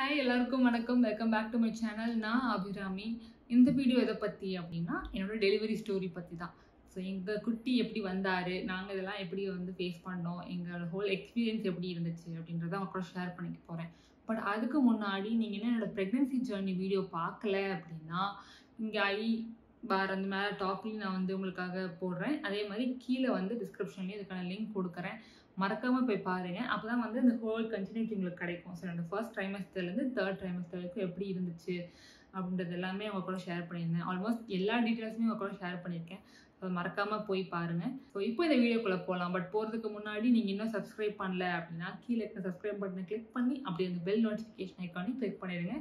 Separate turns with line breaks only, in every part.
hi எல்லாருக்கும் வணக்கம் welcome back to my channel நான் அபிராமி இந்த வீடியோ எதை பற்றி அப்படின்னா என்னோட டெலிவரி ஸ்டோரி பற்றி தான் ஸோ எங்கள் குட்டி எப்படி வந்தார் நாங்கள் இதெல்லாம் எப்படி வந்து ஃபேஸ் பண்ணோம் எங்களோட ஹோல் எக்ஸ்பீரியன்ஸ் எப்படி இருந்துச்சு அப்படின்றத அவங்க கூட ஷேர் பண்ணிக்க போகிறேன் பட் அதுக்கு முன்னாடி நீங்கள் என்ன என்னோட ப்ரெக்னென்சி ஜேர்னி வீடியோ பார்க்கல அப்படின்னா இங்கே ஐ பார் அந்த மேலே டாப்லையும் நான் வந்து உங்களுக்காக போடுறேன் அதே மாதிரி கீழே வந்து டிஸ்கிரிப்ஷன்லேயும் இதுக்கான லிங்க் கொடுக்குறேன் மறக்காமல் போய் பாருங்கள் அப்போ தான் வந்து இந்த ஹோல் கண்டினியூட்டி உங்களுக்கு கிடைக்கும் ஸோ என்னோட ஃபர்ஸ்ட் ட்ரைமஸ்டர்லேருந்து தேர்ட் ட்ரைமஸ்டர் வரைக்கும் எப்படி இருந்துச்சு அப்படின்றது எல்லாமே அவங்க கூட ஷேர் பண்ணியிருந்தேன் ஆல்மோஸ்ட் எல்லா டீட்டெயில்ஸுமே அவங்க கூட ஷேர் பண்ணியிருக்கேன் ஸோ மறக்காமல் போய் பாருங்கள் ஸோ இப்போ இந்த வீடியோக்குள்ளே போகலாம் பட் போகிறதுக்கு முன்னாடி நீங்கள் இன்னும் சப்ஸ்கிரைப் பண்ணல அப்படின்னா கீழே இருக்க சப்ஸ்கிரைப் பட்டனை கிளிக் பண்ணி அப்படி அந்த பெல் நோட்டிஃபிகேஷன் ஐக்கானே கிளிக் பண்ணிடுங்க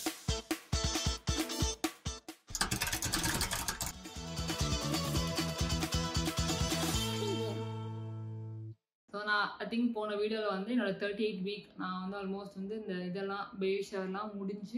ஸோ நான் ஐ திங்க் போன வீடியோவில் வந்து என்னோட தேர்ட்டி எயிட் வீக் நான் வந்து ஆல்மோஸ்ட் வந்து இந்த இதெல்லாம் பேபி ஷவர்லாம் முடிஞ்சு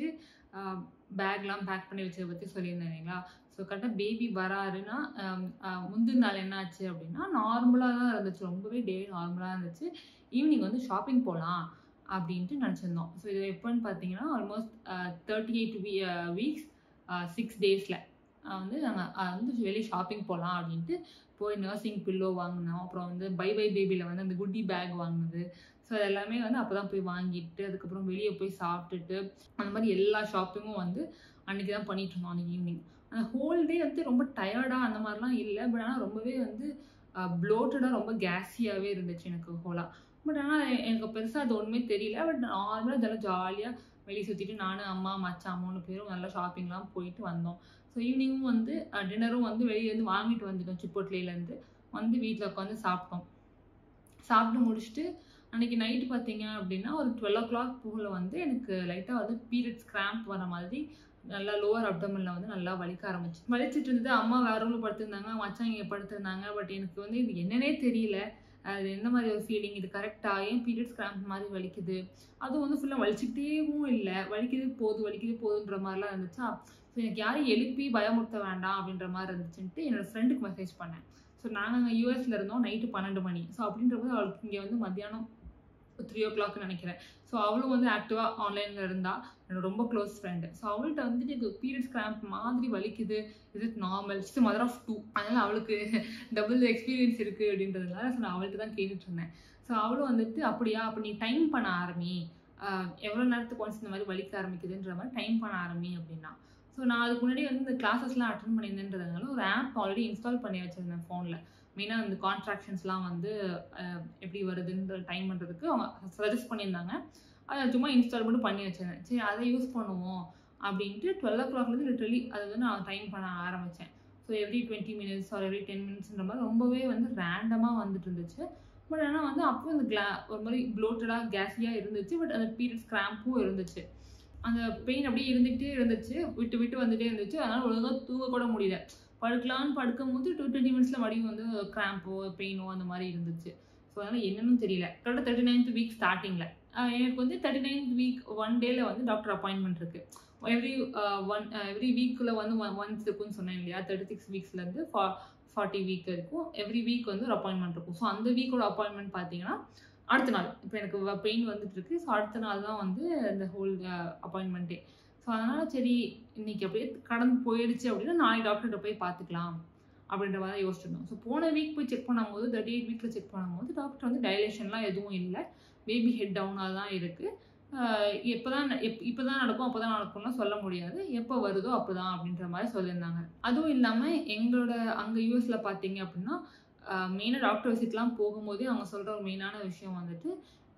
பேக்லாம் பேக் பண்ணி வச்சதை பற்றி சொல்லியிருந்தேன் இல்லைங்களா ஸோ கரெக்டாக பேபி வராருன்னா முந்தின நாள் என்ன ஆச்சு அப்படின்னா நார்மலாக தான் இருந்துச்சு ரொம்பவே டே நார்மலாக இருந்துச்சு ஈவினிங் வந்து ஷாப்பிங் போகலாம் அப்படின்ட்டு நினச்சிருந்தோம் ஸோ இது எப்போன்னு பார்த்தீங்கன்னா almost thirty eight we weeks six டேஸில் வந்து நாங்கள் வந்து வெளியே ஷாப்பிங் போகலாம் அப்படின்ட்டு போய் நர்சிங் பில்லோ வாங்கினோம் அப்புறம் வந்து பை பை பேபியில் வந்து அந்த குட்டி பேக் வாங்கினது ஸோ அது எல்லாமே வந்து அப்போ தான் போய் வாங்கிட்டு அதுக்கப்புறம் வெளியே போய் சாப்பிட்டுட்டு அந்த மாதிரி எல்லா ஷாப்பிங்கும் வந்து அன்றைக்கி தான் பண்ணிட்டு இருந்தோம் அன்றைக்கி ஈவினிங் அந்த ஹோல் டே வந்து ரொம்ப டயர்டாக அந்த மாதிரிலாம் இல்லை பட் ஆனால் ரொம்பவே வந்து ப்ளோட்டடாக ரொம்ப கேஸியாகவே இருந்துச்சு எனக்கு ஹோலாக பட் ஆனால் எனக்கு பெருசாக அது ஒன்றுமே தெரியல பட் நார்மலாக இதெல்லாம் ஜாலியாக வெளியே சுற்றிட்டு நானும் அம்மா மச்சான் மூணு பேரும் நல்லா ஷாப்பிங்லாம் போயிட்டு வந்தோம் ஸோ ஈவினிங்கும் வந்து டின்னரும் வந்து வெளியேருந்து வாங்கிட்டு வந்துட்டோம் சிப்போட்லேருந்து வந்து வீட்டில் உட்காந்து சாப்பிட்டோம் சாப்பிட்டு முடிச்சுட்டு அன்றைக்கி நைட்டு பார்த்தீங்க அப்படின்னா ஒரு டுவெல் ஓ கிளாக் போல் வந்து எனக்கு லைட்டாக வந்து பீரியட்ஸ் கிராம்ப் வர மாதிரி நல்லா லோவர் அப்டமனில் வந்து நல்லா வலிக்க ஆரம்பிச்சு வலிச்சிட்டு இருந்தது அம்மா வேற ரூமில் படுத்திருந்தாங்க மச்சான் இங்கே படுத்திருந்தாங்க பட் எனக்கு வந்து இது என்னன்னே தெரியல அது எந்த மாதிரி ஒரு ஃபீலிங் இது கரெக்டாக ஏன் பீரியட்ஸ் கிராம்ப் மாதிரி வலிக்குது அதுவும் வந்து ஃபுல்லாக வலிச்சுக்கிட்டேவும் இல்லை வலிக்குது போது வலிக்குது போதுன்ற மாதிரிலாம் இருந்துச்சா ஸோ எனக்கு யாரும் எழுப்பி பயமுறுத்த வேண்டாம் அப்படின்ற மாதிரி இருந்துச்சுன்ட்டு என்னோட ஃப்ரெண்டுக்கு மெசேஜ் பண்ணேன் ஸோ நாங்கள் அங்கே யூஎஸில் இருந்தோம் நைட்டு பன்னெண்டு மணி ஸோ அப்படின்ற போது அவளுக்கு இங்கே வந்து மத்தியானம் த்ரீ ஓ கிளாக்னு நினைக்கிறேன் ஸோ அவளும் வந்து ஆக்டிவாக ஆன்லைனில் இருந்தா என்னோட ரொம்ப க்ளோஸ் ஃப்ரெண்டு ஸோ அவள்கிட்ட வந்துட்டு எனக்கு பீரியட்ஸ் கிராம்ப் மாதிரி வலிக்குது is it normal it's mother of two அதனால் அவளுக்கு டபுள் எக்ஸ்பீரியன்ஸ் இருக்குது அப்படின்றதுனால ஸோ நான் அவள்கிட்ட தான் கேட்டுட்டு இருந்தேன் ஸோ அவளும் வந்துட்டு அப்படியா அப்போ நீ டைம் பண்ண ஆரம்பி எவ்வளோ நேரத்துக்கு ஒன்ஸ் இந்த மாதிரி வலிக்க ஆரம்பிக்குதுன்ற மாதிரி டைம் பண்ண ஆரம்பி அப்படின்னா ஸோ நான் அதுக்கு முன்னாடி வந்து இந்த கிளாஸஸ்லாம் அட்டன் பண்ணியிருந்தேன்றதுனால ஒரு ஆப் ஆல்ரெடி இன்ஸ்டால் பண்ணி வச்சுருந்தேன் ஃபோனில் மெயினாக அந்த கான்ட்ராக்ஷன்ஸ்லாம் வந்து எப்படி வருதுன்ற டைம் பண்ணுறதுக்கு அவங்க சஜஸ்ட் பண்ணியிருந்தாங்க அதை சும்மா இன்ஸ்டால் மட்டும் பண்ணி வச்சிருந்தேன் சரி அதை யூஸ் பண்ணுவோம் அப்படின்ட்டு டுவெல் ஓ கிளாக்லேருந்து லிட்ரலி அதை வந்து நான் டைம் பண்ண ஆரம்பித்தேன் so every twenty minutes or every ten மினிட்ஸ்ன்ற மாதிரி ரொம்பவே வந்து ரேண்டமாக வந்துட்டு இருந்துச்சு பட் ஆனால் வந்து அப்போ இந்த கிளா ஒரு மாதிரி ப்ளோட்டடாக கேஸியாக இருந்துச்சு பட் அந்த பீரியட்ஸ் கிராம்பும் இருந்துச்சு அந்த பெயின் அப்படியே இருந்துகிட்டே இருந்துச்சு விட்டு விட்டு வந்துட்டே இருந்துச்சு அதனால் ஒழுங்காக தூங்க கூட முடியல படுக்கலான்னு படுக்கும் போது டூ டுவெண்ட்டி மினிட்ஸில் மறுபடியும் வந்து கிராம்போ பெயினோ அந்த மாதிரி இருந்துச்சு ஸோ அதனால் என்னன்னு தெரியல கரெக்டாக தேர்ட்டி நைன்த் வீக் ஸ்டார்டிங்கில் எனக்கு வந்து தேர்ட்டி நைன்த் வீக் ஒன் டேல வந்து டாக்டர் அப்பாயின்மெண்ட் இருக்கு எவ்ரி ஒன் எவ்ரி வீக்கில் வந்து ஒன் ஒன்ஸ் இருக்குன்னு சொன்னேன் இல்லையா தேர்ட்டி சிக்ஸ் வீக்ஸ்லேருந்து ஃபா ஃபார்ட்டி வீக் இருக்கும் எவ்ரி வீக் வந்து ஒரு அப்பாயின்மெண்ட் இருக்கும் ஸோ அந்த வீக்கோட அப்பாயின்மெண்ட் பார்த்தீங்கன்னா அடுத்த நாள் இப்போ எனக்கு பெயின் வந்துட்டு இருக்கு ஸோ அடுத்த நாள் தான் வந்து இந்த ஹோல் அப்பாயின்மெண்ட்டே ஸோ அதனால் சரி இன்னைக்கு அப்படியே கடந்து போயிடுச்சு அப்படின்னா நாளைக்கு டாக்டர்கிட்ட போய் பார்த்துக்கலாம் அப்படின்ற மாதிரி யோசிச்சிருந்தோம் ஸோ போன வீக் போய் செக் பண்ணும்போது தேர்ட்டி எயிட் வீக்கில் செக் பண்ணும்போது டாக்டர் வந்து டைலேஷன்லாம் எதுவும் இல்லை பேபி ஹெட் டவுனாக தான் இருக்குது எப்போ தான் எப் இப்போ தான் நடக்கும் அப்போ தான் நடக்கும்லாம் சொல்ல முடியாது எப்போ வருதோ அப்போ தான் அப்படின்ற மாதிரி சொல்லியிருந்தாங்க அதுவும் இல்லாமல் எங்களோட அங்கே யூஎஸில் பார்த்தீங்க அப்படின்னா மெயினாக டாக்டர் விசிட்லாம் போகும்போதே அவங்க சொல்கிற ஒரு மெயினான விஷயம் வந்துட்டு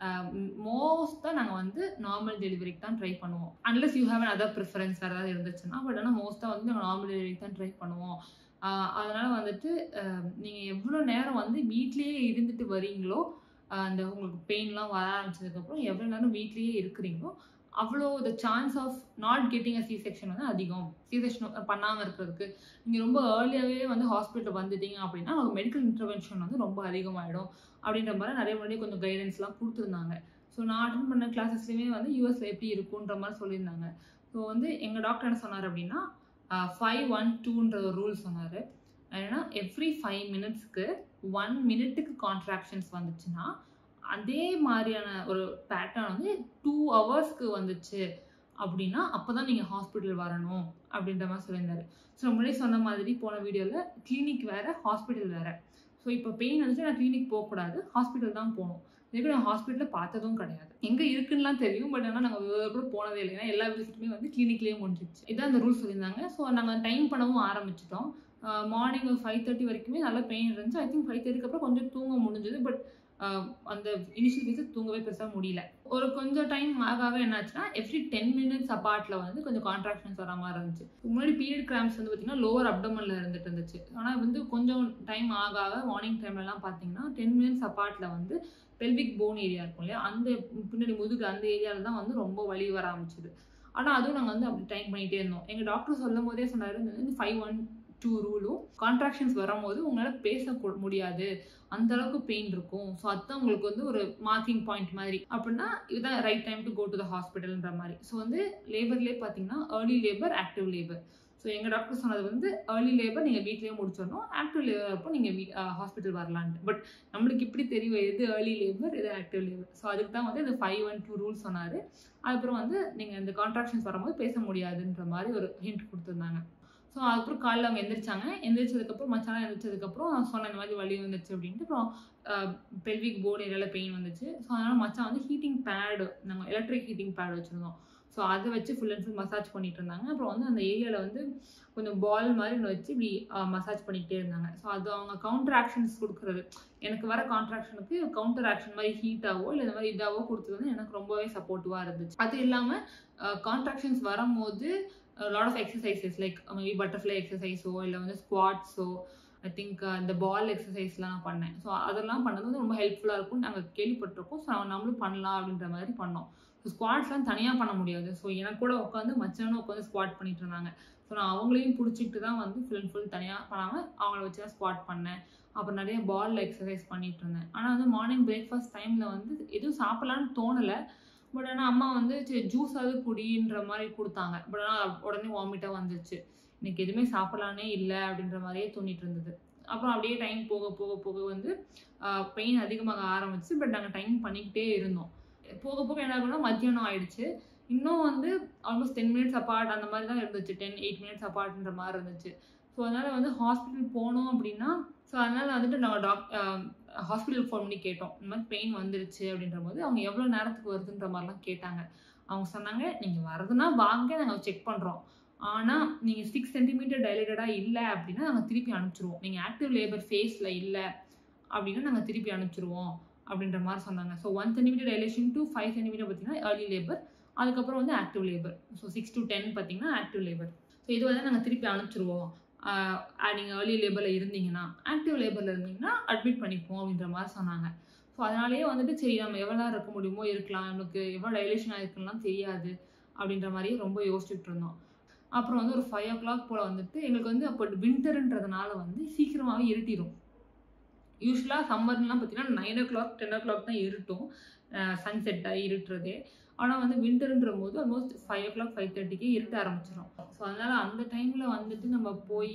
மோஸ்ட்டாக நாங்கள் வந்து நார்மல் டெலிவரிக்கு தான் ட்ரை பண்ணுவோம் unless you have another preference ஏதாவது இருந்துச்சுன்னா பட் ஆனால் மோஸ்ட்டாக வந்து நாங்கள் நார்மல் டெலிவரிக்கு தான் ட்ரை பண்ணுவோம் அதனால் வந்துட்டு நீங்கள் எவ்வளோ நேரம் வந்து வீட்லேயே இருந்துட்டு வரீங்களோ அந்த உங்களுக்கு பெயின்லாம் வர ஆரம்பிச்சதுக்கப்புறம் எவ்வளோ நேரம் வீட்லேயே இருக்கிறீங்களோ அவ்வளோ the chance of not getting a C section வந்து அதிகம் சி செக்ஷன் பண்ணாமல் இருக்கிறதுக்கு நீங்கள் ரொம்ப ஏர்லியாகவே வந்து ஹாஸ்பிட்டல் வந்துட்டீங்க அப்படின்னா உங்களுக்கு மெடிக்கல் இன்டர்வென்ஷன் வந்து ரொம்ப அதிகமாகிடும் அப்படின்ற மாதிரி நிறைய முன்னாடி கொஞ்சம் கைடன்ஸ்லாம் கொடுத்துருந்தாங்க ஸோ நான் அட்டன் பண்ண கிளாஸஸ்லையுமே வந்து யூஎஸ்ல எப்படி இருக்குன்ற மாதிரி சொல்லியிருந்தாங்க ஸோ வந்து எங்கள் டாக்டர் என்ன சொன்னார் அப்படின்னா ஃபைவ் ஒன் டூன்ற ஒரு ரூல் சொன்னார் ஏன்னா எவ்ரி ஃபைவ் மினிட்ஸ்க்கு ஒன் மினிட்டுக்கு கான்ட்ராக்ஷன்ஸ் வந்துச்சுன்னா அதே மாதிரியான ஒரு பேட்டர்ன் வந்து டூ ஹவர்ஸ்க்கு வந்துச்சு அப்படின்னா அப்போ தான் நீங்கள் ஹாஸ்பிட்டல் வரணும் அப்படின்ற மாதிரி சொல்லியிருந்தாரு ஸோ முன்னாடி சொன்ன மாதிரி போன வீடியோவில் கிளினிக் வேறு ஹாஸ்பிட்டல் வேறு ஸோ இப்போ பெயின் வந்துச்சு நான் கிளினிக் போகக்கூடாது ஹாஸ்பிட்டல் தான் போகணும் இதுக்கு நான் ஹாஸ்பிட்டலில் பார்த்ததும் கிடையாது எங்கே இருக்குன்னுலாம் தெரியும் பட் ஆனால் நாங்கள் கூட போனதே இல்லை ஏன்னா எல்லா விசிட்டுமே வந்து கிளினிக்லேயே முடிஞ்சிச்சு இதான் அந்த ரூல் சொல்லியிருந்தாங்க ஸோ நாங்கள் டைம் பண்ணவும் ஆரம்பிச்சிட்டோம் மார்னிங் ஒரு ஃபைவ் தேர்ட்டி வரைக்குமே நல்லா பெயின் இருந்துச்சு ஐ திங்க் ஃபைவ் தேர்ட்டிக்கு அப்புறம் கொஞ்சம் தூங்க முடிஞ்சது பட் அந்த இனிஷியல் ஃபேஸஸ் தூங்கவே பெருசாக முடியல ஒரு கொஞ்சம் டைம் ஆக ஆக என்னாச்சுன்னா எவ்ரி டென் மினிட்ஸ் அப்பார்ட்ல வந்து கொஞ்சம் கான்ட்ராக்ஷன்ஸ் வர மாதிரி இருந்துச்சு முன்னாடி பீரியட் கிராம்ஸ் வந்து பார்த்தீங்கன்னா லோவர் அப்டமனில் இருந்துட்டு இருந்துச்சு ஆனால் வந்து கொஞ்சம் டைம் ஆக ஆக மார்னிங் டைம்லலாம் பார்த்தீங்கன்னா டென் மினிட்ஸ் அப்பார்ட்ல வந்து பெல்விக் போன் ஏரியா இருக்கும் இல்லையா அந்த பின்னாடி முதுகு அந்த ஏரியாவில் தான் வந்து ரொம்ப வலி வர ஆரம்பிச்சுது ஆனால் அதுவும் நாங்கள் வந்து அப்படி டைம் பண்ணிகிட்டே இருந்தோம் எங்கள் டாக்டர் சொல்லும் போதே சொன்னார் இந்த ஃபைவ் ஒன் டூ ரூலும் கான்ட்ராக்ஷன்ஸ் வரும்போது உங்களால் பேச முடியாது அந்த அளவுக்கு பெயின் இருக்கும் ஸோ அதுதான் உங்களுக்கு வந்து ஒரு மார்க்கிங் பாயிண்ட் மாதிரி அப்படின்னா இதுதான் right time to go to the ஹாஸ்பிட்டல்ன்ற மாதிரி ஸோ வந்து லேபர்லேயே பார்த்தீங்கன்னா early labour active labour so எங்கள் டாக்டர் சொன்னது வந்து ஏர்லி லேபர் நீங்கள் வீட்லேயே முடிச்சிடணும் ஆக்டிவ் லேபர் அப்போ நீங்கள் வீ ஹாஸ்பிட்டல் வரலான்ட்டு பட் நம்மளுக்கு இப்படி தெரியும் எது ஏர்லி லேபர் எது ஆக்டிவ் லேபர் ஸோ அதுக்கு தான் வந்து இந்த ஃபைவ் ஒன் டூ ரூல் சொன்னார் அதுக்கப்புறம் வந்து நீங்கள் இந்த கான்ட்ராக்ஷன்ஸ் வரும்போது பேச முடியாதுன்ற மாதிரி ஒரு ஹிண்ட் கொடுத்துருந்தாங்க ஸோ அதுக்கப்புறம் காலையில் அவங்க எந்திரிச்சாங்க எந்திரிச்சதுக்கப்புறம் மச்சானா எந்திரிச்சதுக்கப்புறம் நான் சொன்னேன் இந்த மாதிரி வலி வந்துச்சு அப்படின்ட்டு அப்புறம் பெல்விக் போர்டு ஏரியாவில் பெயின் வந்துச்சு ஸோ அதனால் மச்சான் வந்து ஹீட்டிங் பேடு நாங்கள் எலக்ட்ரிக் ஹீட்டிங் பேட் வச்சுருந்தோம் ஸோ அதை வச்சு ஃபுல் அண்ட் ஃபுல் மசாஜ் பண்ணிட்டு இருந்தாங்க அப்புறம் வந்து அந்த ஏரியாவில் வந்து கொஞ்சம் பால் மாதிரி ஒன்று வச்சு இப்படி மசாஜ் பண்ணிக்கிட்டே இருந்தாங்க ஸோ அது அவங்க கவுண்டர் ஆக்ஷன்ஸ் கொடுக்குறது எனக்கு வர கான்ட்ராக்ஷனுக்கு கவுண்டர் ஆக்ஷன் மாதிரி ஹீட்டாவோ இல்லை இந்த மாதிரி இதாவோ கொடுத்தது வந்து எனக்கு ரொம்பவே சப்போர்ட்டிவாக இருந்துச்சு அது இல்லாமல் கான்ட்ராக்ஷன்ஸ் வரும்போது lot of exercises like maybe butterfly எக்ஸசைஸோ இல்லை வந்து ஸ்குவாட்ஸோ ஐ திங்க் இந்த பால் எக்ஸசைஸ்லாம் நான் பண்ணேன் ஸோ அதெல்லாம் பண்ணது வந்து ரொம்ப ஹெல்ப்ஃபுல்லாக இருக்கும்னு நாங்கள் கேள்விப்பட்டிருக்கோம் ஸோ நம்மளும் பண்ணலாம் அப்படின்ற மாதிரி பண்ணோம் ஸோ ஸ்குவாட்ஸ்லாம் தனியாக பண்ண முடியாது ஸோ எனக்கு கூட உட்காந்து மச்சானும் உட்காந்து ஸ்குவாட் பண்ணிட்டு இருந்தாங்க ஸோ நான் அவங்களையும் பிடிச்சிட்டு தான் வந்து ஃபுல் அண்ட் ஃபுல் தனியாக பண்ணாமல் அவங்கள வச்சு தான் ஸ்குவாட் பண்ணேன் அப்புறம் நிறைய பால் எக்ஸசைஸ் பண்ணிட்டு இருந்தேன் ஆனால் வந்து மார்னிங் பிரேக்ஃபாஸ்ட் டைமில் வந்து எதுவும் சாப்பிட்லான்னு தோணலை பட் ஆனால் அம்மா வந்து சரி ஜூஸாவது குடின்ற மாதிரி கொடுத்தாங்க பட் ஆனால் உடனே வாமிட்டாக வந்துச்சு இன்னைக்கு எதுவுமே சாப்பிட்லானே இல்லை அப்படின்ற மாதிரியே தோணிட்டு இருந்தது அப்புறம் அப்படியே டைம் போக போக போக வந்து பெயின் அதிகமாக ஆரம்பிச்சு பட் நாங்கள் டைம் பண்ணிக்கிட்டே இருந்தோம் போக போக என்ன ஆகும்னா மத்தியானம் ஆயிடுச்சு இன்னும் வந்து ஆல்மோஸ்ட் டென் மினிட்ஸ் அப்பார்ட் அந்த மாதிரி தான் இருந்துச்சு டென் எயிட் மினிட்ஸ் அப்பார்ட்ன்ற மாதிரி இருந்துச்சு ஸோ அதனால் வந்து ஹாஸ்பிட்டல் போனோம் அப்படின்னா ஸோ அதனால் வந்துட்டு நம்ம டாக் ஹாஸ்பிட்டலுக்கு ஃபோன் பண்ணி கேட்டோம் இந்த மாதிரி பெயின் வந்துருச்சு அப்படின்ற போது அவங்க எவ்வளோ நேரத்துக்கு வருதுன்ற மாதிரிலாம் கேட்டாங்க அவங்க சொன்னாங்க நீங்கள் வரதுன்னா வாங்க நாங்கள் செக் பண்ணுறோம் ஆனால் நீங்கள் சிக்ஸ் சென்டிமீட்டர் டைலேட்டடாக இல்லை அப்படின்னா நாங்கள் திருப்பி அனுப்பிச்சிருவோம் நீங்கள் ஆக்டிவ் லேபர் ஃபேஸில் இல்லை அப்படின்னா நாங்கள் திருப்பி அனுப்பிச்சிருவோம் அப்படின்ற மாதிரி சொன்னாங்க so one centimetre dilation to five centimetre பார்த்தீங்கன்னா ஏர்லி லேபர் அதுக்கப்புறம் வந்து active labour so six to ten பார்த்தீங்கன்னா ஆக்டிவ் லேபர் ஸோ இது வந்து நாங்கள் திருப்பி அனுப்பிச்சிருவோம் நீங்கள் ஏர்லி லேபரில் இருந்தீங்கன்னா ஆக்டிவ் லேபரில் இருந்தீங்கன்னா அட்மிட் பண்ணிப்போம் அப்படின்ற மாதிரி சொன்னாங்க ஸோ அதனாலேயே வந்துட்டு சரி நம்ம எவ்வளோ நேரம் இருக்க முடியுமோ இருக்கலாம் நமக்கு எவ்வளோ டைலேஷன் ஆயிருக்குலாம் தெரியாது அப்படின்ற மாதிரியே ரொம்ப யோசிச்சுட்டு இருந்தோம் அப்புறம் வந்து ஒரு ஃபைவ் ஓ கிளாக் போல் வந்துட்டு எங்களுக்கு வந்து அப்போ வின்டர்ன்றதுனால வந்து சீக்கிரமாகவே இருட்டிடும் யூஸ்வலாக சம்மர்லாம் பார்த்தீங்கன்னா nine o'clock ten o'clock தான் இருட்டும் சன்செட்டாக இருட்டுறதே ஆனால் வந்து வின்டர்ன்ற போது almost five o'clock five தேர்ட்டிக்கே இருட்ட ஆரம்பிச்சிடும் ஸோ அதனால் அந்த டைமில் வந்துட்டு நம்ம போய்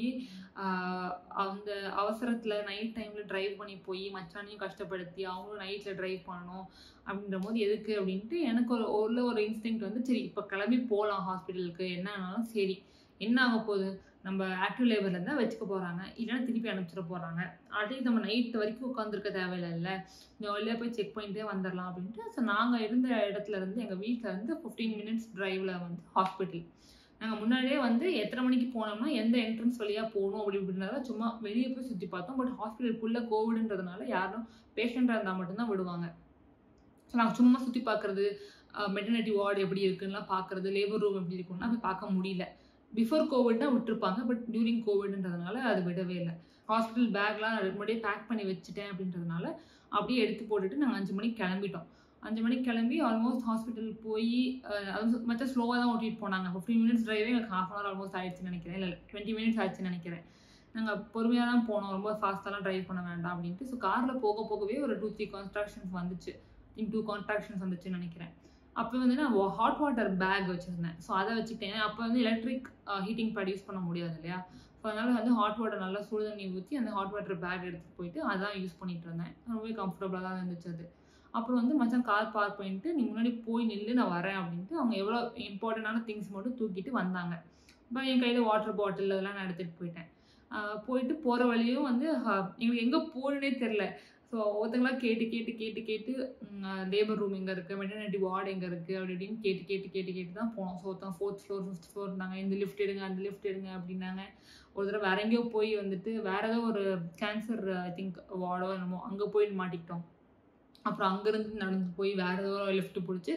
அந்த அவசரத்தில் நைட் டைமில் ட்ரைவ் பண்ணி போய் மச்சானையும் கஷ்டப்படுத்தி அவங்களும் நைட்டில் ட்ரைவ் பண்ணணும் அப்படின்ற போது எதுக்கு அப்படின்ட்டு எனக்கு ஒரு ஒரு ஒரு இன்ஸ்டிங் வந்து சரி இப்போ கிளம்பி போகலாம் ஹாஸ்பிட்டலுக்கு என்ன ஆனாலும் சரி என்ன ஆக போகுது நம்ம ஆக்டிவ் லேபரில் இருந்தால் வச்சுக்க போகிறாங்க இல்லைன்னா திருப்பி அனுப்பிச்சிட போகிறாங்க அட்லீஸ்ட் நம்ம நைட் வரைக்கும் உட்காந்துருக்க தேவையில்ல இந்த வழியாக போய் செக் பண்ணிட்டே வந்துடலாம் அப்படின்ட்டு ஸோ நாங்கள் இருந்த இடத்துல இருந்து எங்கள் வீட்டில் இருந்து ஃபிஃப்டீன் மினிட்ஸ் டிரைவில் வந்து ஹாஸ்பிட்டல் நாங்கள் முன்னாடியே வந்து எத்தனை மணிக்கு போனோம்னா எந்த என்ட்ரன்ஸ் வழியாக போகணும் அப்படி இப்படின்றத சும்மா வெளியே போய் சுற்றி பார்த்தோம் பட் ஹாஸ்பிட்டலுக்குள்ளே கோவிடுன்றதுனால யாரும் பேஷண்ட்டாக இருந்தால் மட்டும்தான் விடுவாங்க ஸோ நாங்கள் சும்மா சுற்றி பார்க்குறது மெட்டர்னிட்டி வார்டு எப்படி இருக்குன்னுலாம் பார்க்குறது லேபர் ரூம் எப்படி இருக்குன்னா போய் பார்க்க முடியல பிஃபோர் கோவிட்னா விட்டுருப்பாங்க பட் டியூரிங் கோவிட்ன்றதுனால அது விடவே இல்லை ஹாஸ்பிட்டல் பேக்லாம் முன்னாடியே பேக் பண்ணி வச்சுட்டேன் அப்படின்றதுனால அப்படியே எடுத்து போட்டுட்டு நாங்கள் அஞ்சு மணிக்கு கிளம்பிட்டோம் அஞ்சு மணிக்கு கிளம்பி ஆல்மோஸ்ட் ஹாஸ்பிட்டல் போய் அது மற்ற ஸ்லோவாக தான் ஓட்டிகிட்டு போனாங்க ஃபிஃப்டீன் மினிட்ஸ் டிரைவே எனக்கு ஹாஃப் அன் ஹவர் ஆல்மோஸ்ட் ஆயிடுச்சுன்னு நினைக்கிறேன் இல்லை டுவெண்ட்டி மினிட்ஸ் ஆயிடுச்சுன்னு நினைக்கிறேன் நாங்கள் பொறுமையாக தான் போனோம் ரொம்ப ஃபாஸ்ட்டாலாம் ட்ரைவ் பண்ண வேண்டாம் அப்படின்ட்டு ஸோ காரில் போக போகவே ஒரு டூ த்ரீ கான்ட்ராக்ஷன்ஸ் வந்துச்சு திங்க் டூ கான்ட்ராக்ஷன்ஸ் வந்துச்சுன்னு நினைக்கிறேன் அப்போ வந்து நான் ஹாட் வாட்டர் பேக் வச்சுருந்தேன் ஸோ அதை வச்சுக்கிட்டேன் அப்போ வந்து எலக்ட்ரிக் ஹீட்டிங் பேட் யூஸ் பண்ண முடியாது இல்லையா ஸோ அதனால் வந்து ஹாட் வாட்டர் நல்லா சுடு தண்ணி ஊற்றி அந்த ஹாட் வாட்டர் பேக் எடுத்துகிட்டு போயிட்டு அதான் யூஸ் பண்ணிட்டு இருந்தேன் ரொம்பவே கம்ஃபர்டபுளாக தான் இருந்துச்சு அது அப்புறம் வந்து மச்சான் கார் பார்க் பண்ணிட்டு நீ முன்னாடி போய் நில்லு நான் வரேன் அப்படின்ட்டு அவங்க எவ்வளோ இம்பார்ட்டண்டான திங்ஸ் மட்டும் தூக்கிட்டு வந்தாங்க இப்போ என் கையில் வாட்டர் பாட்டில் அதெல்லாம் நான் எடுத்துகிட்டு போயிட்டேன் ஆஹ் போயிட்டு போகிற வழியும் வந்து ஆஹ் எங்களுக்கு எங்கே போகணுன்னே தெரில ஸோ ஒருத்தங்களா கேட்டு கேட்டு கேட்டு கேட்டு லேபர் ரூம் எங்கே இருக்குது மெட்டர்னிட்டி வார்டு எங்கே இருக்குது அப்படி இப்படின்னு கேட்டு கேட்டு கேட்டு கேட்டு தான் போனோம் ஸோ ஒருத்தவங்க ஃபோர்த் ஃப்ளோர் ஃபிஃப்த் ஃப்ளோர் இருந்தாங்க இந்த லிஃப்ட் எடுங்க அந்த லிஃப்ட் எடுங்க அப்படின்னாங்க ஒரு தடவை வேற எங்கேயோ போய் வந்துட்டு வேற ஏதோ ஒரு கேன்சர் ஐ திங்க் வார்டோ என்னமோ அங்கே போய் மாட்டிக்கிட்டோம் அப்புறம் அங்கேருந்து நடந்து போய் வேற ஏதோ லிஃப்ட் பிடிச்சி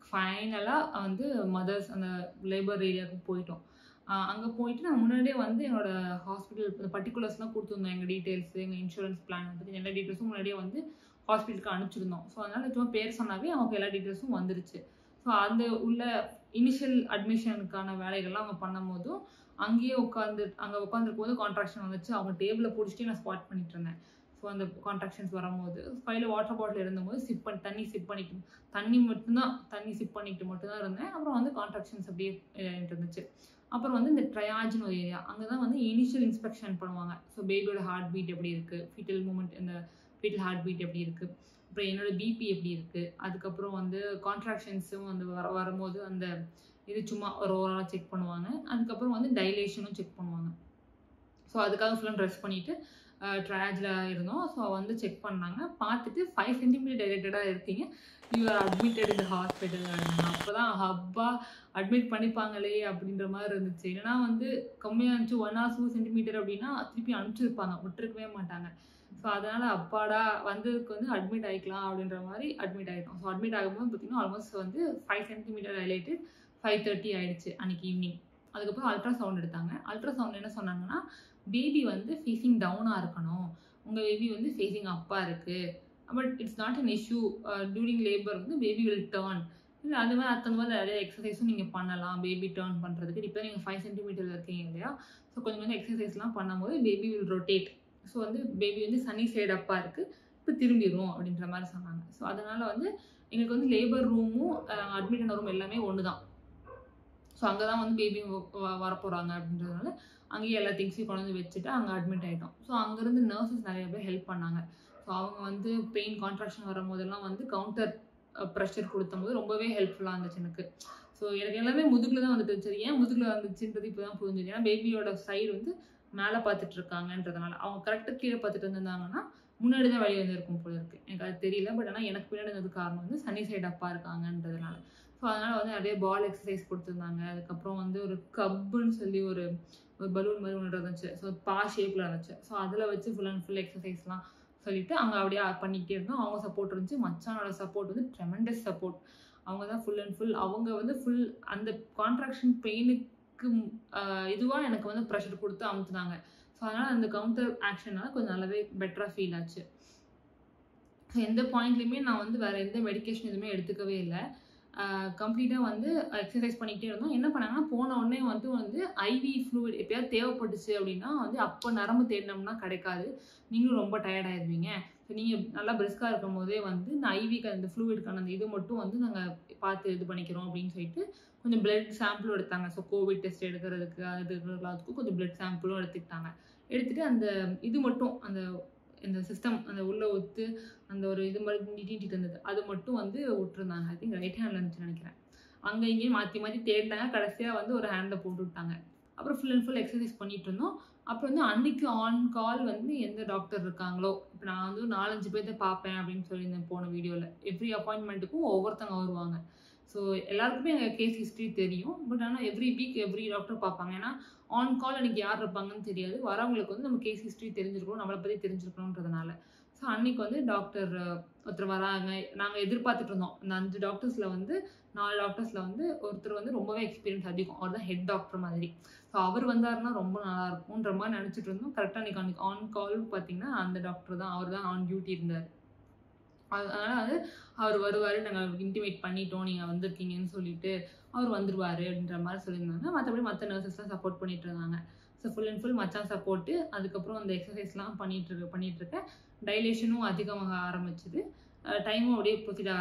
ஃபைனலாக வந்து மதர்ஸ் அந்த லேபர் ஏரியாவுக்கு போயிட்டோம் அங்கே போயிட்டு நான் முன்னாடியே வந்து என்னோட ஹாஸ்பிட்டல் பர்டிகுலர்ஸ்லாம் கொடுத்துருந்தோம் எங்கள் டீட்டெயில்ஸ் எங்கள் இன்சூரன்ஸ் பிளான் பற்றி எல்லா டீட்டெயில்ஸும் முன்னாடியே வந்து ஹாஸ்பிட்டலுக்கு அனுப்பிச்சிருந்தோம் ஸோ அதனால் சும்மா பேர் சொன்னாவே அவங்க எல்லா டீட்டெயில்ஸும் வந்துருச்சு ஸோ அந்த உள்ள இனிஷியல் அட்மிஷனுக்கான வேலைகள்லாம் அவங்க பண்ணும்போதும் அங்கேயே உட்காந்து அங்கே உட்காந்துருக்கும் போது கான்ட்ராக்ஷன் வந்துச்சு அவங்க டேபிளை பிடிச்சிட்டு நான் ஸ்பாட் பண்ணிட்டு இருந்தேன் ஸோ அந்த கான்ட்ராக்ஷன்ஸ் வரும்போது கையில் வாட்டர் பாட்டில் இருந்தபோது சிப் பண்ணி தண்ணி சிப் பண்ணிட்டு தண்ணி மட்டும்தான் தண்ணி சிப் பண்ணிட்டு மட்டும்தான் இருந்தேன் அப்புறம் வந்து கான்ட்ராக்ஷன்ஸ் அப்படியே எனக்கு இருந்துச்சு அப்புறம் வந்து இந்த ட்ரையாஜ்னு ஒரு ஏரியா அங்கே தான் வந்து இனிஷியல் இன்ஸ்பெக்ஷன் பண்ணுவாங்க ஸோ பேபியோட ஹார்ட் பீட் எப்படி இருக்குது ஃபீட்டல் மூமெண்ட் இந்த ஃபீட்டல் ஹார்ட் பீட் எப்படி இருக்குது அப்புறம் என்னோட பிபி எப்படி இருக்குது அதுக்கப்புறம் வந்து கான்ட்ராக்ஷன்ஸும் வந்து வர வரும்போது அந்த இது சும்மா ஒரு ஓவராலாக செக் பண்ணுவாங்க அதுக்கப்புறம் வந்து டைலேஷனும் செக் பண்ணுவாங்க ஸோ அதுக்காக ஃபுல்லாக ட்ரெஸ் பண்ணிவிட்டு ட்ராஜில் இருந்தோம் ஸோ வந்து செக் பண்ணாங்க பார்த்துட்டு ஃபைவ் சென்டிமீட்டர் டைலேட்டடாக இருக்கீங்க யூஆர் அட்மிட்டட் இந்த ஹாஸ்பிட்டல் அப்போ தான் ஹப்பா அட்மிட் பண்ணிப்பாங்களே அப்படின்ற மாதிரி இருந்துச்சு இல்லைனா வந்து கம்மியாக இருந்துச்சு ஒன் ஆர் டூ சென்டிமீட்டர் அப்படின்னா திருப்பி அனுப்பிச்சிருப்பாங்க விட்டுருக்கவே மாட்டாங்க ஸோ அதனால் அப்பாடா வந்ததுக்கு வந்து அட்மிட் ஆகிக்கலாம் அப்படின்ற மாதிரி அட்மிட் ஆகிட்டோம் ஸோ அட்மிட் ஆகும்போது பார்த்தீங்கன்னா ஆல்மோஸ்ட் வந்து five centimetre dilated five thirty ஆயிடுச்சு அன்னைக்கு ஈவினிங் அதுக்கப்புறம் அல்ட்ராசவுண்ட் எடுத்தாங்க அல்ட்ராசவுண்ட் என்ன சொன்னாங்கன்னா பேபி வந்து ஃபேஸிங் டவுனாக இருக்கணும் உங்கள் பேபி வந்து ஃபேஸிங் அப்பாக இருக்குது but it's not an issue during labour வந்து பேபி வில் டேர்ன் இல்லை அது மாதிரி அத்தனை மாதிரி நிறைய எக்ஸசைஸும் நீங்கள் பண்ணலாம் பேபி டேர்ன் பண்ணுறதுக்கு இப்போ நீங்கள் ஃபைவ் சென்டிமீட்டர் இருக்கீங்க இல்லையா ஸோ கொஞ்சம் கொஞ்சம் எக்ஸசைஸ்லாம் பண்ணும்போது பேபி வில் ரொட்டேட் ஸோ வந்து பேபி வந்து சனி சைடு அப்பாக இருக்குது இப்போ திரும்பிடும் அப்படின்ற மாதிரி சொன்னாங்க ஸோ அதனால் வந்து எங்களுக்கு வந்து லேபர் ரூமும் அட்மிட் ஆன ரூம் எல்லாமே ஒன்று தான் ஸோ அங்கே தான் வந்து பேபி வரப்போகிறாங்க அப்படின்றதுனால அங்கேயே எல்லா திங்ஸையும் கொண்டு வந்து வச்சுட்டு அங்கே அட்மிட் ஆகிட்டோம் ஸோ அங்கேருந்து நர்சஸ் நிறைய பேர் ஹெல்ப் பண்ணாங்க ஸோ அவங்க வந்து பெயின் கான்ட்ராக்ஷன் வரும்போதெல்லாம் வந்து கவுண்டர் ப்ரெஷர் கொடுத்தம்போது ரொம்பவே ஹெல்ப்ஃபுல்லாக இருந்துச்சு எனக்கு ஸோ எனக்கு எல்லாமே முதுகில் தான் வந்துட்டு சரி ஏன் முதுகில் வந்துச்சுன்றது இப்போ தான் புரிஞ்சுது ஏன்னா பேபியோட சைடு வந்து மேலே பார்த்துட்டு இருக்காங்கன்றதுனால அவங்க கரெக்டாக கீழே பார்த்துட்டு இருந்திருந்தாங்கன்னா முன்னாடி தான் வழி வந்திருக்கும் போல இருக்கு எனக்கு அது தெரியல பட் ஆனால் எனக்கு பின்னாடி இருந்தது காரணம் வந்து சனி சைடு அப்பா இருக்காங்கன்றதுனால ஸோ அதனால் வந்து நிறைய பால் எக்ஸசைஸ் கொடுத்துருந்தாங்க அதுக்கப்புறம் வந்து ஒரு கப்புன்னு சொல்லி ஒரு ஒரு பலூன் மாதிரி ஒன்று இருந்துச்சு ஸோ பா ஷேப்பில் இருந்துச்சு ஸோ அதில் வச்சு ஃபுல் அண்ட் ஃபுல் எக்ஸசைஸ்லாம் சொல்லிட்டு அங்கே அப்படியே பண்ணிக்கிட்டே இருந்தோம் அவங்க சப்போர்ட் இருந்துச்சு மச்சானோட சப்போர்ட் வந்து ட்ரெமெண்டஸ் சப்போர்ட் அவங்க தான் ஃபுல் அண்ட் ஃபுல் அவங்க வந்து ஃபுல் அந்த கான்ட்ராக்ஷன் பெயினுக்கு இதுவாக எனக்கு வந்து ப்ரெஷர் கொடுத்து அமுத்துனாங்க ஸோ அதனால் அந்த கவுண்டர் ஆக்ஷனால் கொஞ்சம் நல்லாவே பெட்டராக ஃபீல் ஆச்சு ஸோ எந்த பாயிண்ட்லையுமே நான் வந்து வேறு எந்த மெடிக்கேஷன் எதுவுமே எடுத்துக்கவே இல்லை கம்ப்ளீட்டாக வந்து எக்ஸசைஸ் பண்ணிக்கிட்டே இருந்தோம் என்ன பண்ணாங்கன்னா போன உடனே வந்து வந்து ஐவி ஃப்ளூயிட் எப்பயாவது தேவைப்பட்டுச்சு அப்படின்னா வந்து அப்போ நரம்பு தேடினோம்னா கிடைக்காது நீங்களும் ரொம்ப டயர்ட் ஆயிடுவீங்க ஸோ நீங்கள் நல்லா பிரிஸ்காக இருக்கும் போதே வந்து இந்த ஐவிக்கு அந்த ஃப்ளூயிட்கான அந்த இது மட்டும் வந்து நாங்கள் பார்த்து இது பண்ணிக்கிறோம் அப்படின்னு சொல்லிட்டு கொஞ்சம் பிளட் சாம்பிளும் எடுத்தாங்க ஸோ கோவிட் டெஸ்ட் எடுக்கிறதுக்கு அது எல்லாத்துக்கும் கொஞ்சம் பிளட் சாம்பிளும் எடுத்துக்கிட்டாங்க எடுத்துகிட்டு அந்த இது மட்டும் அந்த இந்த சிஸ்டம் அந்த உள்ள ஒத்து அந்த ஒரு இது மாதிரி நீட்டிட்டு இருந்தது அது மட்டும் வந்து விட்டுருந்தாங்க ஐ திங்க் ரைட் ஹேண்டில் இருந்துச்சு நினைக்கிறேன் அங்கே இங்கேயும் மாற்றி மாற்றி தேடினாங்க கடைசியாக வந்து ஒரு ஹேண்டில் போட்டு விட்டாங்க அப்புறம் ஃபுல் அண்ட் ஃபுல் எக்ஸசைஸ் பண்ணிட்டு இருந்தோம் அப்புறம் வந்து அன்னைக்கு ஆன் கால் வந்து எந்த டாக்டர் இருக்காங்களோ இப்போ நான் வந்து நாலஞ்சு பேர்த்த பார்ப்பேன் அப்படின்னு சொல்லியிருந்தேன் போன வீடியோவில் எவ்ரி அப்பாயின்மெண்ட்டுக்கும் ஒவ்வொருத்தங்க வருவாங்க ஸோ எல்லாருக்குமே எங்கள் கேஸ் ஹிஸ்ட்ரி தெரியும் பட் ஆனால் எவ்ரி வீக் எவ்ரி டாக்டர் பார்ப்பாங்க ஏன்னா ஆன் கால் எனக்கு யார் இருப்பாங்கன்னு தெரியாது வரவங்களுக்கு வந்து நம்ம கேஸ் ஹிஸ்ட்ரி தெரிஞ்சிருக்கணும் நம்மளை பற்றி தெரிஞ்சிருக்கணுன்றதுனால ஸோ அன்னைக்கு வந்து டாக்டர் ஒருத்தர் வராங்க நாங்கள் எதிர்பார்த்துட்டு இருந்தோம் அந்த அஞ்சு டாக்டர்ஸில் வந்து நாலு டாக்டர்ஸில் வந்து ஒருத்தர் வந்து ரொம்பவே எக்ஸ்பீரியன்ஸ் அதிகம் அவர் தான் ஹெட் டாக்டர் மாதிரி ஸோ அவர் வந்தாருன்னா ரொம்ப நல்லா இருக்கும்ன்ற மாதிரி நினச்சிட்டு இருந்தோம் கரெக்டாக அன்றைக்கி அன்றைக்கி ஆன் கால் பார்த்தீங்கன்னா அந்த டாக்டர் தான் அவர் தான் ஆன் டியூட்டி இருந்தார் அதனால் வந்து அவர் வருவார் நாங்கள் இன்டிமேட் பண்ணிட்டோம் நீங்கள் வந்திருக்கீங்கன்னு சொல்லிட்டு அவர் வந்துருவார் அப்படின்ற மாதிரி சொல்லியிருந்தாங்க மற்றபடி மற்ற நர்சஸ்லாம் சப்போர்ட் பண்ணிட்டு இருந்தாங்க ஸோ ஃபுல் அண்ட் ஃபுல் மச்சான் சப்போர்ட்டு அதுக்கப்புறம் அந்த எக்ஸசைஸ்லாம் பண்ணிட்டு இருக்க பண்ணிட்டு இருக்கேன் டைலேஷனும் அதிகமாக ஆரம்பிச்சுது டைமும் அப்படியே ப்ரொசீட் ஆக ஆரம்பிச்சு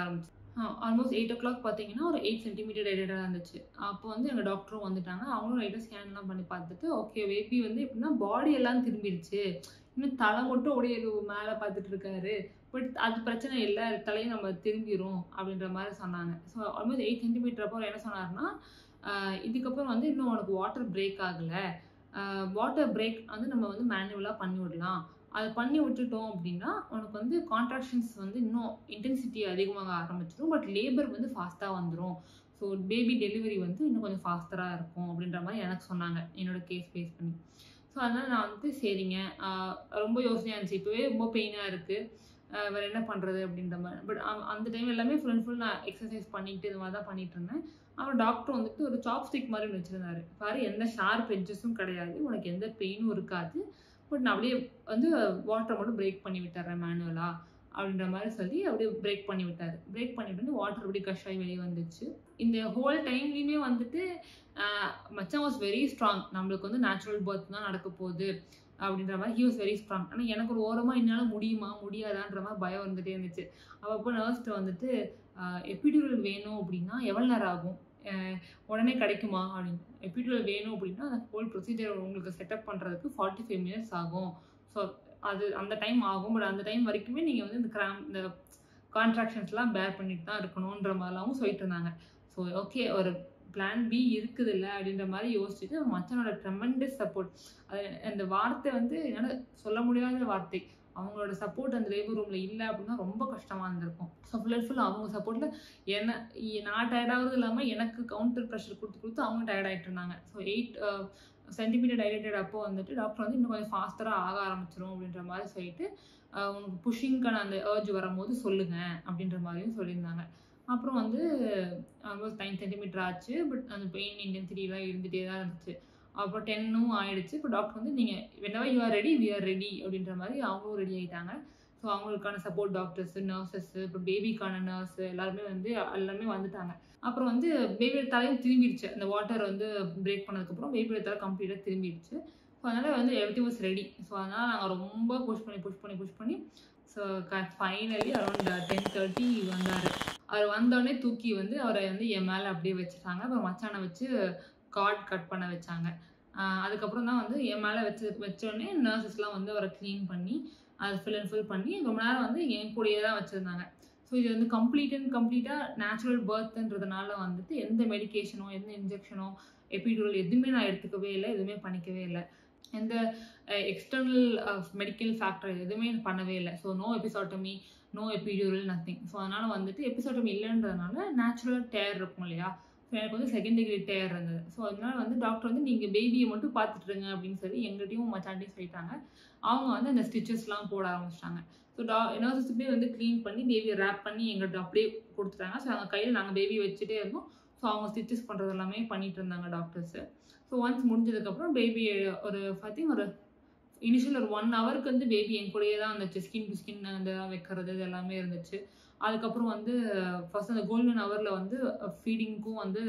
ஆல்மோஸ்ட் எயிட் ஓ கிளாக் பார்த்தீங்கன்னா ஒரு எயிட் சென்டிமீட்டர் டைலேட்டடாக இருந்துச்சு அப்போ வந்து எங்கள் டாக்டரும் வந்துட்டாங்க அவங்களும் லைட்டாக ஸ்கேன்லாம் பண்ணி பார்த்துட்டு ஓகே பேபி வந்து எப்படின்னா பாடி எல்லாம் திரும்பிடுச்சு இன்னும் தலை மட்டும் அப்படியே மேலே பார்த்துட்டு இருக்காரு பட் அது பிரச்சனை இல்லை தலையும் நம்ம திரும்பிடும் அப்படின்ற மாதிரி சொன்னாங்க ஸோ ஆல்மோஸ்ட் எயிட் சென்டிமீட்டர் அப்போ என்ன சொன்னார்னா ஆஹ் இதுக்கப்புறம் வந்து இன்னும் உனக்கு வாட்டர் பிரேக் ஆகலை வாட்டர் பிரேக் வந்து நம்ம வந்து மேனுவலாக பண்ணி விடலாம் அதை பண்ணி விட்டுட்டோம் அப்படின்னா உனக்கு வந்து கான்ட்ராக்ஷன்ஸ் வந்து இன்னும் இன்டென்சிட்டி அதிகமாக ஆரம்பிச்சிடும் பட் லேபர் வந்து ஃபாஸ்ட்டாக வந்துடும் ஸோ பேபி டெலிவரி வந்து இன்னும் கொஞ்சம் ஃபாஸ்டராக இருக்கும் அப்படின்ற மாதிரி எனக்கு சொன்னாங்க என்னோட கேஸ் பேஸ் பண்ணி ஸோ அதனால் நான் வந்து சரிங்க ஆஹ் ரொம்ப யோசனையாக இருந்துச்சு இப்போவே ரொம்ப பெயினாக இருக்குது வேறு என்ன பண்ணுறது அப்படின்ற மாதிரி பட் அந்த டைம் எல்லாமே ஃபுல் அண்ட் ஃபுல் நான் எக்ஸசைஸ் பண்ணிட்டு இது மாதிரி தான் பண்ணிட்டு இருந்தேன் அப்புறம் டாக்டர் வந்துட்டு ஒரு சாப்ஸ்டிக் மாதிரி ஒன்று வச்சுருந்தாரு பாரு எந்த ஷார்ப் எட்ஜஸும் கிடையாது உனக்கு எந்த பெயினும் இருக்காது பட் நான் அப்படியே வந்து வாட்டரை மட்டும் பிரேக் பண்ணி விட்டுறேன் மேனுவலாக அப்படின்ற மாதிரி சொல்லி அப்படியே பிரேக் பண்ணி விட்டாரு பிரேக் பண்ணி விட்டு வாட்டர் அப்படியே கஷாய் வெளியே வந்துச்சு இந்த ஹோல் டைம்லேயுமே வந்துட்டு ஆஹ் மச்சான் வாஸ் வெரி ஸ்ட்ராங் நம்மளுக்கு வந்து நேச்சுரல் பர்த் தான் நடக்க போகுது அப்படின்ற மாதிரி ஹி வாஸ் வெரி ஸ்ட்ராங் ஆனால் எனக்கு ஒரு ஓரமாக என்னால் முடியுமா முடியாதான்ற மாதிரி பயம் வந்துட்டே இருந்துச்சு அப்போ நர்ஸ்ட்டு வந்துட்டு எபிடியூரல் வேணும் அப்படின்னா எவ்வளோ நேரம் ஆகும் ஆஹ் உடனே கிடைக்குமா அப்படின்னு எபிடியூரல் வேணும் அப்படின்னா அந்த ஹோல் ப்ரொசீஜர் உங்களுக்கு செட்டப் பண்ணுறதுக்கு ஃபார்ட்டி ஃபைவ் மினிட்ஸ் ஆகும் ஸோ அது அந்த டைம் ஆகும் பட் அந்த டைம் வரைக்குமே நீங்கள் வந்து இந்த கிராம் இந்த கான்ட்ராக்ஷன்ஸ்லாம் பேர் பண்ணிட்டு தான் இருக்கணுன்ற மாதிரிலாம் சொல்லிட்டு இருந்தாங்க ஸோ ஓகே ஒரு பிளான் பி இருக்குது இல்லை அப்படின்ற மாதிரி யோசிச்சுட்டு மச்சனோட ட்ரெமெண்டஸ் சப்போர்ட் அது அந்த வார்த்தை வந்து என்னால் சொல்ல முடியாத வார்த்தை அவங்களோட சப்போர்ட் அந்த லேபர் ரூமில் இல்லை அப்படின்னா ரொம்ப கஷ்டமாக இருந்திருக்கும் ஸோ ஃபுல் அண்ட் ஃபுல் அவங்க சப்போர்ட்டில் என்ன இ- நான் டயர்டாகிறது இல்லாமல் எனக்கு கவுண்டர் ப்ரெஷர் கொடுத்து கொடுத்து அவங்க டயர்ட் ஆகிட்டு இருந்தாங்க ஸோ எயிட் சென்டிமீட்டர் டைலேட்டட் அப்போ வந்துட்டு டாக்டர் வந்து இன்னும் கொஞ்சம் ஃபாஸ்டராக ஆக ஆரம்பிச்சிரும் அப்படின்ற மாதிரி சொல்லிட்டு ஆஹ் உங்களுக்கு புஷிங்க்கான அந்த ஏர்ஜ் வரும்போது சொல்லுங்க அப்படின்ற மாதிரியும் சொல்லியிருந்தாங்க அப்புறம் வந்து ஆல்மோஸ்ட் நைன் சென்டிமீட்டர் ஆச்சு பட் அந்த பெயின் இன்டென்சிட்டிலாம் இருந்துகிட்டே தான் இருந்துச்சு அப்புறம் டென்னும் ஆயிடுச்சு இப்போ டாக்டர் வந்து நீங்கள் whenever you are ready we are ready அப்படின்ற மாதிரி அவங்களும் ரெடி ஆகிட்டாங்க ஸோ அவங்களுக்கான சப்போர்ட் டாக்டர்ஸ் நர்சஸ் இப்போ பேபிக்கான நர்ஸ் எல்லாருமே வந்து எல்லாமே வந்துட்டாங்க அப்புறம் வந்து பேபியோட தலையும் திரும்பிடுச்சு அந்த வாட்டர் வந்து பிரேக் பண்ணதுக்கப்புறம் பேபியோட தலை கம்ப்ளீட்டாக திரும்பிடுச்சு ஸோ அதனால் வந்து எவ்ரி வாஸ் ரெடி ஸோ அதனால் நாங்கள் ரொம்ப புஷ் பண்ணி புஷ் பண்ணி புஷ் பண்ணி so finally around ten thirty வந்தார் அவர் வந்தோடனே தூக்கி வந்து அவரை வந்து என் மேலே அப்படியே வச்சுட்டாங்க அப்புறம் மச்சானை வச்சு கார்ட் கட் பண்ண வச்சாங்க ஆஹ் அதுக்கப்புறம் தான் வந்து என் மேலே வச்சு வச்சோடனே நர்சஸ்லாம் வந்து அவரை க்ளீன் பண்ணி அதை ஃபில் அண்ட் ஃபில் பண்ணி ரொம்ப நேரம் வந்து என் கூடயே தான் வச்சுருந்தாங்க ஸோ இது வந்து கம்ப்ளீட் அண்ட் கம்ப்ளீட்டாக நேச்சுரல் பர்த்ன்றதுனால வந்துட்டு எந்த மெடிகேஷனோ எந்த இன்ஜெக்ஷனோ எபிடூரல் எதுவுமே நான் எடுத்துக்கவே இல்லை எதுவுமே பண்ணிக்கவே இல்லை எந்த எக்ஸ்டர்னல் மெடிக்கல் ஃபேக்டர் எதுவுமே பண்ணவே இல்லை so no episiotomy no epidural nothing so அதனால் வந்துட்டு எபிசாட்டமி இல்லைன்றதுனால நேச்சுரல் டேர் இருக்கும் இல்லையா ஸோ எனக்கு வந்து செகண்ட் டிகிரி டேர் இருந்தது ஸோ அதனால வந்து டாக்டர் வந்து நீங்கள் பேபியை மட்டும் பார்த்துட்டுருங்க அப்படின்னு சொல்லி எங்கிட்டையும் மச்சாண்டையும் சொல்லிட்டாங்க அவங்க வந்து அந்த ஸ்டிச்சஸ்லாம் போட ஆரம்பிச்சிட்டாங்க ஸோ டா நர்சஸுமே வந்து க்ளீன் பண்ணி பேபியை ரேப் பண்ணி எங்கள்கிட்ட அப்படியே கொடுத்துட்டாங்க ஸோ அவங்க கையில் நாங்கள் பேபி வச்சுட்டே இருந்தோம் ஸோ அவங்க ஸ்டிச்சஸ் பண்ணுறது எல்லாமே பண்ணிட்டு இருந்தாங்க டாக்டர்ஸு ஸோ ஒன்ஸ் முடிஞ்சதுக்கப்புறம் பேபி ஒரு ஐ திங்க் ஒரு இனிஷியல் ஒரு ஒன் ஹவருக்கு வந்து பேபி என் கூடயே தான் இருந்துச்சு ஸ்கின் டு ஸ்கின் அந்த வைக்கிறது இது எல்லாமே இருந்துச்சு அதுக்கப்புறம் வந்து ஃபர்ஸ்ட் அந்த கோல்டன் ஹவரில் வந்து ஃபீடிங்க்கும் வந்து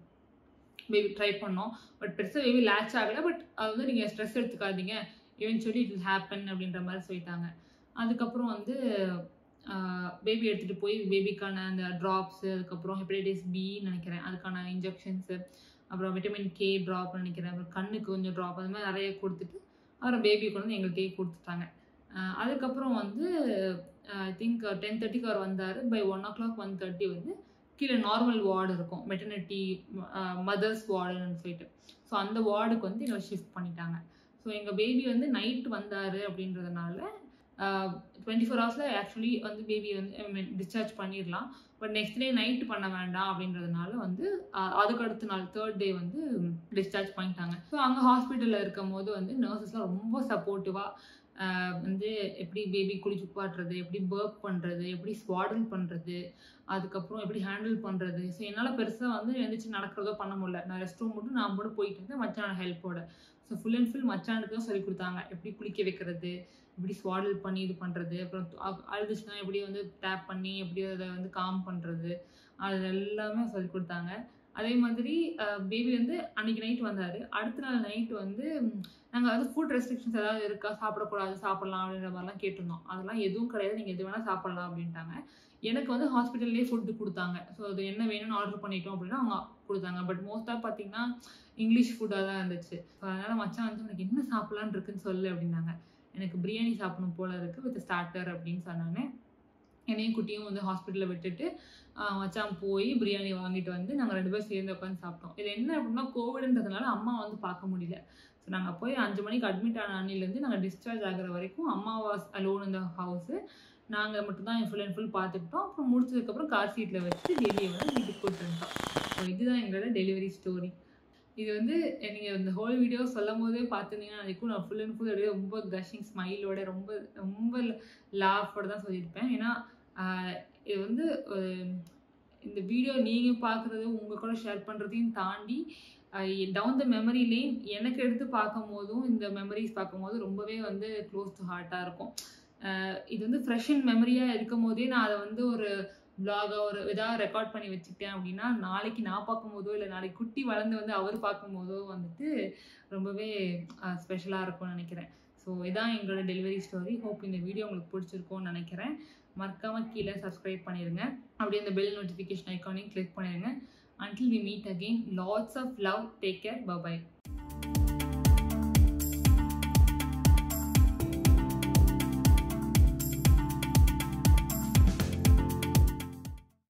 பேபி ட்ரை பண்ணோம் பட் பெருசாக பேபி லேட்ச் ஆகலை பட் அது வந்து நீங்கள் ஸ்ட்ரெஸ் எடுத்துக்காதீங்க eventually இட் will ஹேப்பன் அப்படின்ற மாதிரி சொல்லிட்டாங்க அதுக்கப்புறம் வந்து பேபி எடுத்துகிட்டு போய் பேபிக்கான அந்த ட்ராப்ஸு அதுக்கப்புறம் ஹெப்படைட்டிஸ் பி நினைக்கிறேன் அதுக்கான இன்ஜெக்ஷன்ஸு அப்புறம் விட்டமின் கே ட்ராப் நினைக்கிறேன் அப்புறம் கண்ணுக்கு கொஞ்சம் ட்ராப் அது மாதிரி நிறைய கொடுத்துட்டு அப்புறம் பேபி கொண்டு வந்து எங்கள்கிட்டயே கொடுத்துட்டாங்க ஆஹ் அதுக்கப்புறம் வந்து ஐ திங்க் டென் தேர்ட்டிக்கு அவர் வந்தார் by one o'clock one thirty வந்து கீழே நார்மல் வார்டு இருக்கும் மெட்டர்னிட்டி மதர்ஸ் வார்டுன்னு சொல்லிட்டு ஸோ அந்த வார்டுக்கு வந்து எங்களை ஷிஃப்ட் பண்ணிட்டாங்க ஸோ எங்கள் பேபி வந்து நைட் வந்தார் அப்படின்றதுனால டுவெண்ட்டி ஃபோர் ஹவர்ஸில் ஆக்சுவலி வந்து பேபி வந்து டிஸ்சார்ஜ் பண்ணிடலாம் பட் நெக்ஸ்ட் டே நைட் பண்ண வேண்டாம் அப்படின்றதுனால வந்து ஆஹ் அதுக்கு அடுத்த நாள் தேர்ட் டே வந்து டிஸ்சார்ஜ் பண்ணிட்டாங்க ஸோ அங்கே ஹாஸ்பிட்டலில் இருக்கும் போது வந்து நர்சஸ்லாம் ரொம்ப சப்போர்ட்டிவாக வந்து எப்படி பேபி குளிச்சு பாட்டுறது எப்படி பர்ப் பண்ணுறது எப்படி ஸ்வாடல் பண்ணுறது அதுக்கப்புறம் எப்படி ஹேண்டில் பண்ணுறது ஸோ என்னால் பெருசாக வந்து எழுந்திரிச்சு நடக்கிறதோ பண்ண முடியல நான் ரெஸ்ட் ரூம் மட்டும் நான் மட்டும் போயிட்டு இருந்தேன் மச்சானோட ஹெல்ப்போட ஸோ ஃபுல் அண்ட் ஃபுல் மச்சானுக்கு தான் சொல்லி கொடுத்தாங்க எப்படி குளிக்க வைக்கிறது எப்படி ஸ்வாடல் பண்ணி இது பண்ணுறது அப்புறம் அ- அழுதுச்சுன்னா எப்படி வந்து டேப் பண்ணி எப்படி அதை வந்து காம் பண்ணுறது அது எல்லாமே சொல்லி கொடுத்தாங்க அதே மாதிரி பேபி வந்து அன்னைக்கு நைட் வந்தார் அடுத்த நாள் நைட் வந்து நாங்கள் வந்து ஃபுட் ரெஸ்ட்ரிக்ஷன்ஸ் ஏதாவது இருக்கா சாப்பிடக்கூடாது சாப்பிடலாம் அப்படின்ற மாதிரிலாம் கேட்டிருந்தோம் அதெல்லாம் எதுவும் கிடையாது நீங்கள் எது வேணால் சாப்பிடலாம் அப்படின்ட்டாங்க எனக்கு வந்து ஹாஸ்பிட்டல்லேயே ஃபுட்டு கொடுத்தாங்க ஸோ அது என்ன வேணும்னு ஆர்டர் பண்ணிட்டோம் அப்படின்னா அவங்க கொடுத்தாங்க பட் மோஸ்ட்டாக பார்த்தீங்கன்னா இங்கிலீஷ் ஃபுட்டாக தான் இருந்துச்சு ஸோ அதனால் மச்சான் வந்து உனக்கு என்ன சாப்பிட்லான்னு இருக்குன்னு சொல்லு அப்படின்னாங்க எனக்கு பிரியாணி சாப்பிடணும் போல இருக்குது வித் ஸ்டார்டர் அப்படின்னு சொன்னாங்க என்னையும் குட்டியும் வந்து ஹாஸ்பிட்டலில் விட்டுட்டு ஆஹ் மச்சான் போய் பிரியாணி வாங்கிட்டு வந்து நாங்கள் ரெண்டு பேரும் சேர்ந்து உட்காந்து சாப்பிட்டோம் இது என்ன அப்படின்னா கோவிட்ன்றதுனால அம்மா வந்து பார்க்க முடியல ஸோ நாங்கள் போய் அஞ்சு மணிக்கு அட்மிட் ஆன அன்னிலேருந்து நாங்கள் டிஸ்சார்ஜ் ஆகுற வரைக்கும் அம்மா வாஸ் அலோன் இந்த ஹவுஸு நாங்கள் மட்டும்தான் ஃபுல் அண்ட் ஃபுல் பார்த்துக்கிட்டோம் அப்புறம் முடிச்சதுக்கப்புறம் கார் சீட்டில் வச்சு டெலியை வந்து வீட்டுக்கு கூப்பிட்டு வந்துட்டோம் ஸோ இதுதான் எங்களோட டெலிவரி ஸ்டோரி இது வந்து நீங்கள் இந்த ஹோல் வீடியோ சொல்லும் போதே பார்த்துருந்தீங்கன்னா அதுக்கும் நான் ஃபுல் அண்ட் ஃபுல் அப்படியே ரொம்ப கஷிங் ஸ்மைலோட ரொம்ப ரொம்ப லாஃபோட தான் சொல்லியிருப்பேன் ஏன்னா ஆஹ் இது வந்து ஒரு இந்த வீடியோ நீங்கள் பார்க்குறது உங்கள் கூட ஷேர் பண்ணுறதையும் தாண்டி டவுன் த மெமரி லேன் எனக்கு எடுத்து பார்க்கும் போதும் இந்த மெமரிஸ் பார்க்கும் போது ரொம்பவே வந்து க்ளோஸ் டு ஹார்ட்டாக இருக்கும் ஆஹ் இது வந்து ஃப்ரெஷ் அண்ட் மெமரியாக இருக்கும் போதே நான் அதை வந்து ஒரு vlog-ஆ ஒரு இதாக ரெக்கார்ட் பண்ணி வச்சுக்கிட்டேன் அப்படின்னா நாளைக்கு நான் பார்க்கும்போதோ இல்லை நாளைக்கு குட்டி வளர்ந்து வந்து அவர் பார்க்கும்போதோ வந்துட்டு ரொம்பவே ஸ்பெஷலாக இருக்கும்னு நினைக்கிறேன் ஸோ இதான் எங்களோட டெலிவரி ஸ்டோரி ஹோப் இந்த வீடியோ உங்களுக்கு பிடிச்சிருக்கும்னு நினைக்கிறேன் மறக்காம கீழே சப்ஸ்கிரைப் பண்ணிடுங்க அப்படியே அந்த பெல் நோட்டிஃபிகேஷன் ஐக்கானையும் கிளிக் பண்ணிடுங்க until we meet again lots of love take care bye bye